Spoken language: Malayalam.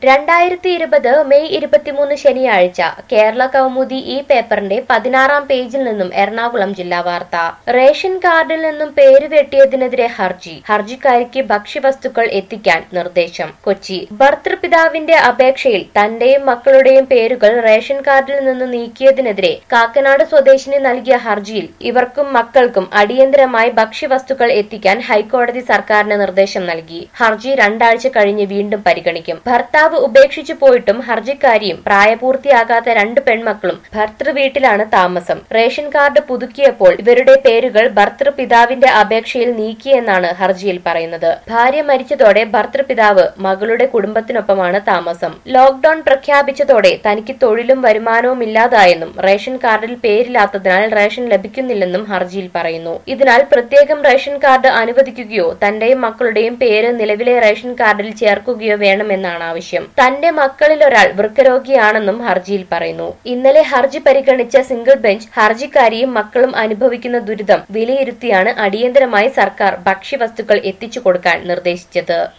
രണ്ടായിരത്തി ഇരുപത് മെയ് ഇരുപത്തിമൂന്ന് ശനിയാഴ്ച കേരള കൗമുദി ഈ പേപ്പറിന്റെ പതിനാറാം പേജിൽ നിന്നും എറണാകുളം ജില്ലാ വാർത്ത റേഷൻ കാർഡിൽ നിന്നും പേര് വെട്ടിയതിനെതിരെ ഹർജി ഹർജിക്കാരിക്ക് ഭക്ഷ്യവസ്തുക്കൾ എത്തിക്കാൻ നിർദ്ദേശം കൊച്ചി ഭർത്തൃപിതാവിന്റെ അപേക്ഷയിൽ തന്റെയും മക്കളുടെയും പേരുകൾ റേഷൻ കാർഡിൽ നിന്ന് നീക്കിയതിനെതിരെ കാക്കനാട് സ്വദേശിനി നൽകിയ ഹർജിയിൽ ഇവർക്കും മക്കൾക്കും അടിയന്തരമായി ഭക്ഷ്യവസ്തുക്കൾ എത്തിക്കാൻ ഹൈക്കോടതി സർക്കാരിന് നിർദ്ദേശം നൽകി ഹർജി രണ്ടാഴ്ച കഴിഞ്ഞ് വീണ്ടും പരിഗണിക്കും ഭർത്താവ് ഉപേക്ഷിച്ചു പോയിട്ടും ഹർജിക്കാരിയും പ്രായപൂർത്തിയാകാത്ത രണ്ട് പെൺമക്കളും ഭർത്തൃവീട്ടിലാണ് താമസം റേഷൻ കാർഡ് പുതുക്കിയപ്പോൾ ഇവരുടെ പേരുകൾ ഭർത്തൃപിതാവിന്റെ അപേക്ഷയിൽ നീക്കിയെന്നാണ് ഹർജിയിൽ പറയുന്നത് ഭാര്യ മരിച്ചതോടെ ഭർത്തൃപിതാവ് മകളുടെ കുടുംബത്തിനൊപ്പമാണ് താമസം ലോക്ഡൌൺ പ്രഖ്യാപിച്ചതോടെ തനിക്ക് തൊഴിലും വരുമാനവും ഇല്ലാതായെന്നും റേഷൻ കാർഡിൽ പേരില്ലാത്തതിനാൽ റേഷൻ ലഭിക്കുന്നില്ലെന്നും ഹർജിയിൽ പറയുന്നു ഇതിനാൽ പ്രത്യേകം റേഷൻ കാർഡ് അനുവദിക്കുകയോ തന്റെയും മക്കളുടെയും പേര് നിലവിലെ റേഷൻ കാർഡിൽ ചേർക്കുകയോ വേണമെന്നാണ് ആവശ്യം തന്റെ മക്കളിൽ ഒരാൾ വൃക്കരോഗിയാണെന്നും ഹർജിയിൽ പറയുന്നു ഇന്നലെ ഹർജി പരിഗണിച്ച സിംഗിൾ ബെഞ്ച് ഹർജിക്കാരിയും മക്കളും അനുഭവിക്കുന്ന ദുരിതം വിലയിരുത്തിയാണ് അടിയന്തരമായി സർക്കാർ ഭക്ഷ്യവസ്തുക്കൾ എത്തിച്ചു കൊടുക്കാൻ നിർദ്ദേശിച്ചത്